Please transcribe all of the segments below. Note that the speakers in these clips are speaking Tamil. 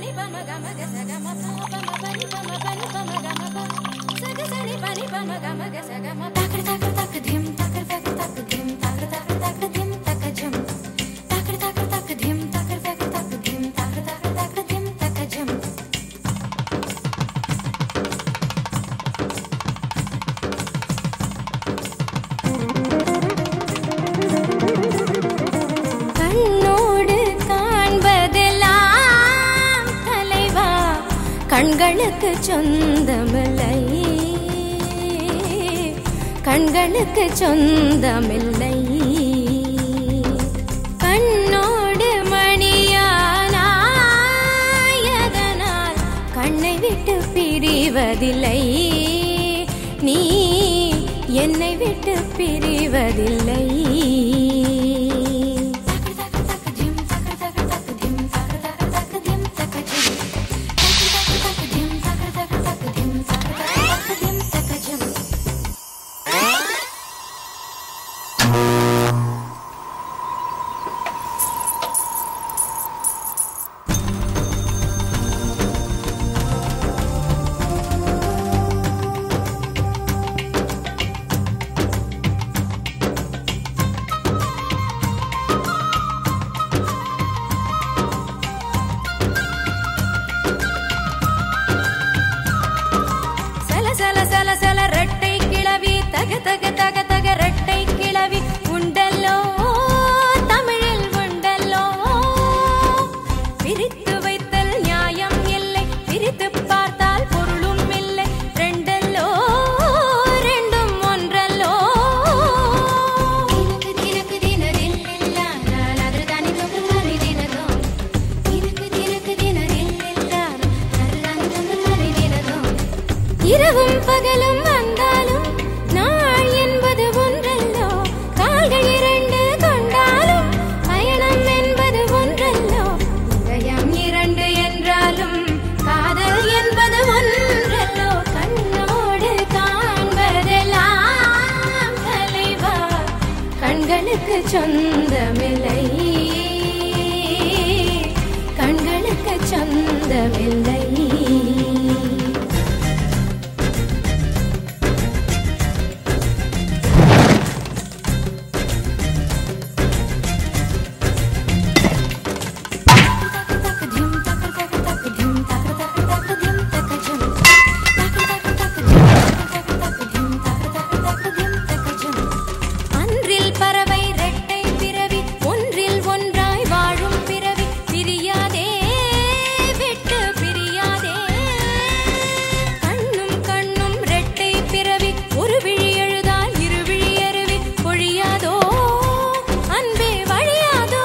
கண்ணோடு காண்பதெல்லாம் தலைவா கண்களுக்கு சொந்தமில்லை கண்களுக்கு சொந்தமில்லை கண்ணோடு மணியானாயதனால் கண்ணை விட்டு பிரிவதில்லை நீ என்னை விட்டு பிரிவதில்லை சல சல சல சல ரெட்டை கிளவி தக தக தக தக ரெட்டை கிளவி உண்டல்லோ தமிழில் உண்டல்லோ பிரித்து வைத்தல் நியாயம் இல்லை பிரித்து பார்த்தால் பொருளும் இல்லை ரெண்டல்லோ ரெண்டும் ஒன்றல்லோ தினக்கு தினரில்லா நான் அதுதானே தொகுமாறி தினதோ தினக்கு தினக்கு தினரில்லா அதுதானே தொகுமாறி தினதோ இரவும் பகலும் வந்தாலும் நாள் என்பது ஒன்றல்லோ கால்கள் இரண்டு கொண்டாலும் பயணம் என்பது ஒன்றல்லோ இதயம் இரண்டு என்றாலும் காதல் என்பது ஒன்றல்லோ கண்ணோடு காண்பதெல்லாம் தலைவா கண்களுக்கு சொந்தமில்லை கண்களுக்கு சொந்தமில்லை அன்றில் பறவை ரெட்டை பிறவி ஒன்றில் ஒன்றாய் வாழும் பிறவி பிரியாதே விட்டு பிரியாதே கண்ணும் கண்ணும் ரெட்டை பிறவி ஒரு விழி எழுதால் இரு விழி அருவி பொழியாதோ அன்பே வழியாதோ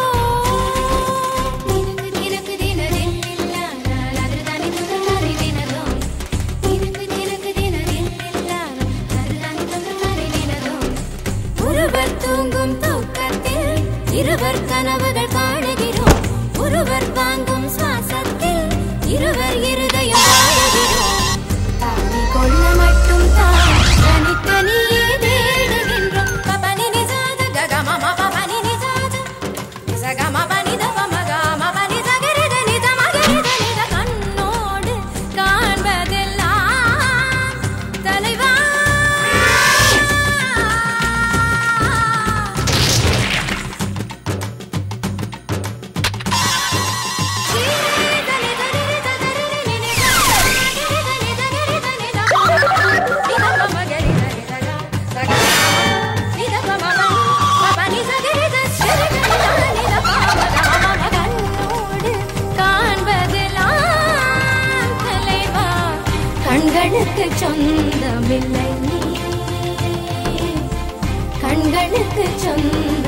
தினக்கு தினரில்லா நான் அதுதானே தொகுமாறி தினதோ தினக்கு தினக்கு தினரில்லா அதுதானே தொகுமாறி தினதோ ஒருவர் தூங்கும் தூக்கத்தில் இருவர் கனவுகள் காணுகிறோம் ஒருவர் வாங்கும் சுவாசத்தில் இருவர் இருதயம் வாழுகிறோம் தாவி கொள்ள மட்டும் தான் தனித்தனியே தேடுகின்றோம் பபனி நிசாத ககம பபனி நிசாத நிசகம பனித பமகம பனி சகரித நித மகரித நித கண்ணோடு காண்பதெல்லாம் தலைவா கண்களுக்கு சொந்தமில்லை கண்களுக்கு சொந்த